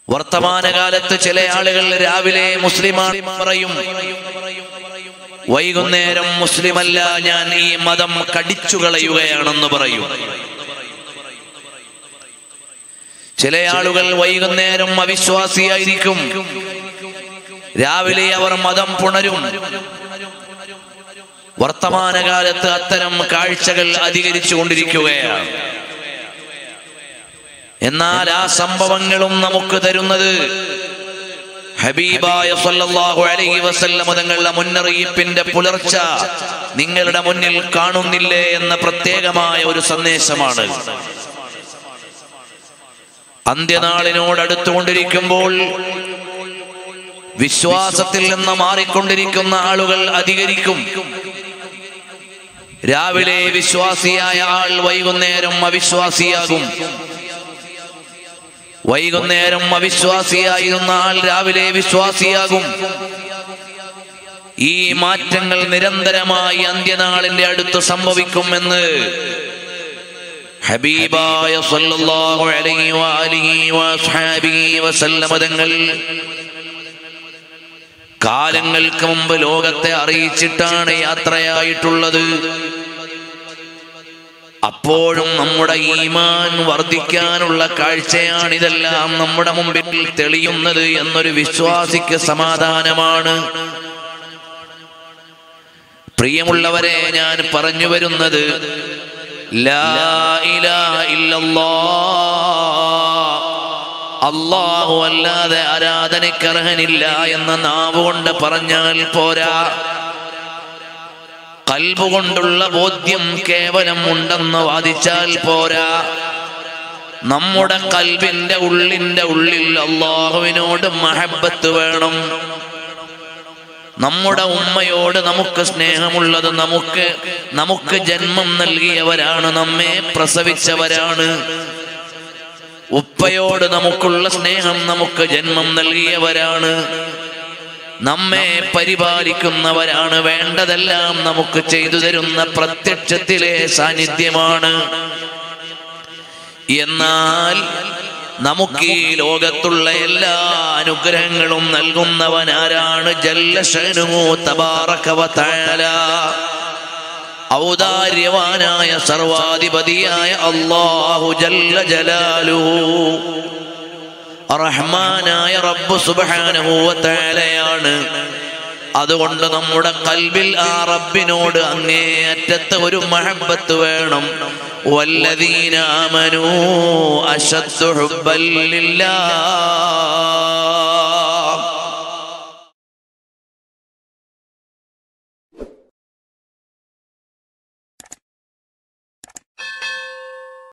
വർത്തമാനകാലത്ത് ചില ആളുകൾ രാവിലെ മുസ്ലിമാണ് പറയും വൈകുന്നേരം മുസ്ലിമല്ല ഞാൻ ഈ മതം കടിച്ചു കളയുകയാണെന്ന് പറയും ചില ആളുകൾ വൈകുന്നേരം അവിശ്വാസിയായിരിക്കും രാവിലെ അവർ മതം പുണരും വർത്തമാനകാലത്ത് അത്തരം കാഴ്ചകൾ അധികരിച്ചു കൊണ്ടിരിക്കുകയാണ് എന്നാൽ ആ സംഭവങ്ങളും നമുക്ക് തരുന്നത് ഹബീബായ സല്ലല്ലാഹു അലൈഹി വസല്ലം തങ്ങളുടെ മുന്നറിയിപ്പിന്റെ പുലർച്ച നിങ്ങളുടെ മുന്നിൽ കാണുന്നില്ലേ എന്ന പ്രത്യേകമായ ഒരു സന്ദേശമാണ് അന്ത്യനാളിനോട് അടുത്തുകൊണ്ടിരിക്കുമ്പോൾ വിശ്വാസത്തിൽ നിന്ന് മാറിക്കൊണ്ടിരിക്കുന്ന ആളുകൾ അധികരിക്കും രാവിലെ വിശ്വാസിയായ ആൾ വൈകുന്നേരം അവിശ്വാസിയാകും വൈകുന്നേരം അവിശ്വാസിയായിരുന്ന ആൾ രാവിലെ വിശ്വാസിയാകും ഈ മാറ്റങ്ങൾ നിരന്തരമായി അന്ത്യനാളിന്റെ അടുത്ത് സംഭവിക്കുമെന്ന് ഹബീബായ സല്ലല്ലാഹു അലൈഹി വആലിഹി വഅസ്ഹാബിഹി വസല്ലമ തങ്ങൾ കാലങ്ങൾക്ക് മുമ്പ് ലോകത്തെ അറിയിച്ചിട്ടാണ് യാത്രയായിട്ടുള്ളത് അപ്പോഴും നമ്മുടെ ഈമാൻ വർദ്ധിക്കാനുള്ള കാഴ്ചയാണിതെല്ലാം നമ്മുടെ മുമ്പിൽ തെളിയുന്നത് എന്നൊരു വിശ്വാസിക്ക് സമാധാനമാണ് പ്രിയമുള്ളവരെ ഞാൻ പറഞ്ഞു വരുന്നത് ലാ ഇലാഹ ഇല്ലല്ലാഹ് അള്ളാഹു അല്ലാതെ ആരാധനക്കർഹനില്ല എന്ന നാവ് കൊണ്ട് പറഞ്ഞാൽ പോരാ കൽബുകൊണ്ടുള്ള ബോധ്യം കേവലം ഉണ്ടെന്ന് വാദിച്ചാൽ പോരാ നമ്മുടെ കൽബിന്റെ ഉള്ളിന്റെ ഉള്ളിൽ അള്ളാഹുവിനോട് മഹബത്ത് വേണം നമ്മുടെ ഉമ്മയോട് നമുക്ക് സ്നേഹമുള്ളത് നമുക്ക് നമുക്ക് ജന്മം നൽകിയവരാണ് നമ്മെ പ്രസവിച്ചവരാണ് ഉപ്പയോട് നമുക്കുള്ള സ്നേഹം നമുക്ക് ജന്മം നൽകിയവരാണ് നമ്മെ പരിപാലിക്കുന്നവരാണ് വേണ്ടതെല്ലാം നമുക്ക് ചെയ്തു തരുന്ന പ്രത്യക്ഷത്തിലെ സാന്നിധ്യമാണ് എന്നാൽ നമുക്ക് ഈ ലോകത്തുള്ള എല്ലാ അനുഗ്രഹങ്ങളും നൽകുന്നവനാരാണ് ജല്ലശനു തബാറകവതആല ഔദാര്യവാനായ സർവാധിപതിയായ അള്ളാഹു ജല്ല ജലാലുഹു റഹ്മാനായ റബ്ബ് സുബ്ഹാനഹുവതആലയാണ് അതുകൊണ്ട് നമ്മുടെ കൽബിൽ ആ റബ്ബിനോട് അങ്ങേയറ്റത്തെ ഒരു മഹബത്ത് വേണം വല്ലദീന ആമനൂ അശദ്ദു ഹുബ്ബൻ ലില്ലാഹ്